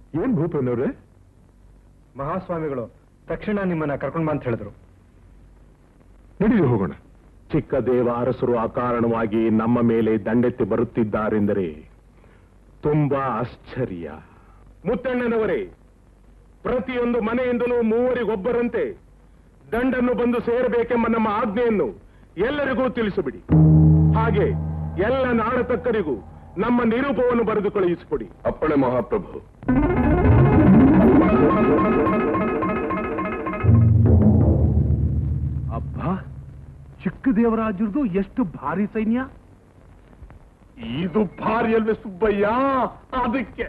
ಏನ್ ಭೂಪೇನವ್ರೆ ಮಹಾಸ್ವಾಮಿಗಳು ತಕ್ಷಣ ನಿಮ್ಮನ್ನ ಕರ್ಕೊಂಡ್ ಬಾ ಅಂತ ಹೇಳಿದ್ರು ನಡೀರಿ ಹೋಗೋಣ ಚಿಕ್ಕ ದೇವ ಅರಸರು ಅಕಾರಣವಾಗಿ ನಮ್ಮ ಮೇಲೆ ದಂಡೆತ್ತಿ ಬರುತ್ತಿದ್ದಾರೆಂದರೆ ತುಂಬಾ ಆಶ್ಚರ್ಯ ಮುತ್ತಣ್ಣನವರೇ ಪ್ರತಿಯೊಂದು ಮನೆಯಿಂದಲೂ ಮೂವರಿಗೊಬ್ಬರಂತೆ ದಂಡನ್ನು ಬಂದು ಸೇರಬೇಕೆಂಬ ನಮ್ಮ ಆಜ್ಞೆಯನ್ನು ಎಲ್ಲರಿಗೂ ತಿಳಿಸಿಬಿಡಿ ಹಾಗೆ ಎಲ್ಲ ನಾಡತಕ್ಕರಿಗೂ ನಮ್ಮ ನಿರೂಪವನ್ನು ಬರೆದು ಕಳುಹಿಸಿಕೊಡಿ ಅಪ್ಪಣೆ ಮಹಾಪ್ರಭು ಅಬ್ಬಾ ಚಿಕ್ಕ ದೇವರಾಜರದು ಎಷ್ಟು ಭಾರಿ ಸೈನ್ಯ ಇದು ಭಾರಿ ಅಲ್ವೇ ಸುಬ್ಬಯ್ಯ ಅದಕ್ಕೆ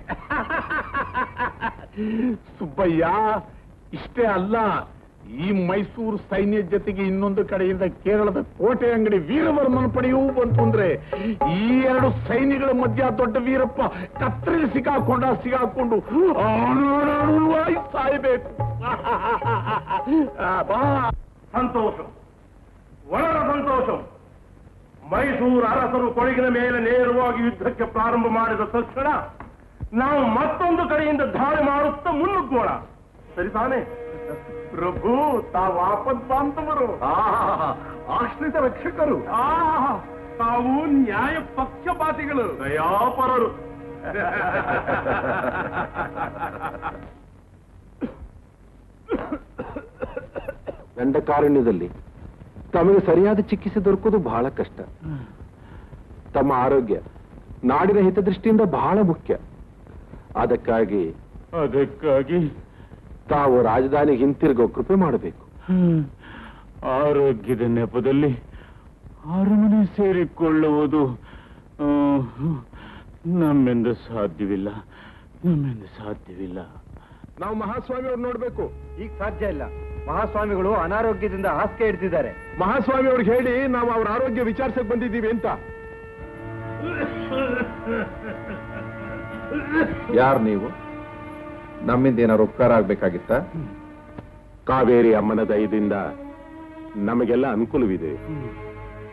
ಸುಬ್ಬಯ್ಯ ಇಷ್ಟೇ ಅಲ್ಲ ಈ ಮೈಸೂರು ಸೈನ್ಯ ಜೊತೆಗೆ ಇನ್ನೊಂದು ಕಡೆಯಿಂದ ಕೇರಳದ ಕೋಟೆ ಅಂಗಡಿ ವೀರವರ್ಮನ ಪಡೆಯೂ ಬಂತು ಅಂದ್ರೆ ಈ ಎರಡು ಸೈನ್ಯಗಳ ಮಧ್ಯ ದೊಡ್ಡ ವೀರಪ್ಪ ಕತ್ತರಿ ಸಿಗಾಕೊಂಡ ಸಿಗಾಕೊಂಡು ಆಡಾಡುವಾಯಿ ಸಾಯ್ಬೇಕು ಆ, ಬಾ ಸಂತೋಷಂ ಒಳರ ಸಂತೋಷಂ ಮೈಸೂರು ಅರಸರು ಕೊಡಗಿನ ಮೇಲೆ ನೇರವಾಗಿ ಯುದ್ಧಕ್ಕೆ ಪ್ರಾರಂಭ ಮಾಡಿದ ತಕ್ಷಣ ನಾವು ಮತ್ತೊಂದು ಕಡೆಯಿಂದ ದಾಳಿ ಮಾಡುತ್ತಾ ಮುನ್ನುಗ್ಗೋಣ ಸರಿ ತಾನೇ ಪ್ರಭು ತಾವು ಆಪದ್ ಬಾಂಧವರು ಆಶ್ರಿತ ರಕ್ಷಕರು ತಾವು ನ್ಯಾಯ ಪಕ್ಷಪಾತಿಗಳು ದಯಾಪರರು ದಂಡಕಾರಣ್ಯದಲ್ಲಿ ತಮಗೆ ಸರಿಯಾದ ಚಿಕಿತ್ಸೆ ದೊರಕೋದು ಬಹಳ ಕಷ್ಟ ತಮ್ಮ ಆರೋಗ್ಯ ನಾಡಿನ ಹಿತದೃಷ್ಟಿಯಿಂದ ಬಹಳ ಮುಖ್ಯ ಅದಕ್ಕಾಗಿ ಅದಕ್ಕಾಗಿ ತಾವು ರಾಜಧಾನಿಗೆ ಹಿಂತಿರುಗೋ ಕೃಪೆ ಮಾಡಬೇಕು ಆರೋಗ್ಯದ ನೆಪದಲ್ಲಿ ಅರಮನೆ ಸೇರಿಕೊಳ್ಳುವುದು ಆ, ನಮ್ಮಿಂದ ಸಾಧ್ಯವಿಲ್ಲ ನಮ್ಮಿಂದ ಸಾಧ್ಯವಿಲ್ಲ ನಾವು ಮಹಾಸ್ವಾಮಿ ಅವ್ರು ನೋಡ್ಬೇಕು ಈಗ ಸಾಧ್ಯ ಇಲ್ಲ ಮಹಾಸ್ವಾಮಿಗಳು ಅನಾರೋಗ್ಯದಿಂದ ಹಾಸಿಗೆ ಹಿಡ್ತಿದ್ದಾರೆ ಮಹಾಸ್ವಾಮಿ ಅವ್ರಿಗೆ ಹೇಳಿ ನಾವು ಅವ್ರ ಆರೋಗ್ಯ ವಿಚಾರಿಸಕ್ ಬಂದಿದ್ದೀವಿ ಅಂತ ಯಾರು ನೀವು ನಮ್ಮಿಂದ ಏನಾರು ಉಪಕಾರ ಆಗ್ಬೇಕಾಗಿತ್ತ ಕಾವೇರಿ ಅಮ್ಮನ ದಯದಿಂದ ನಮಗೆಲ್ಲ ಅನುಕೂಲವಿದೆ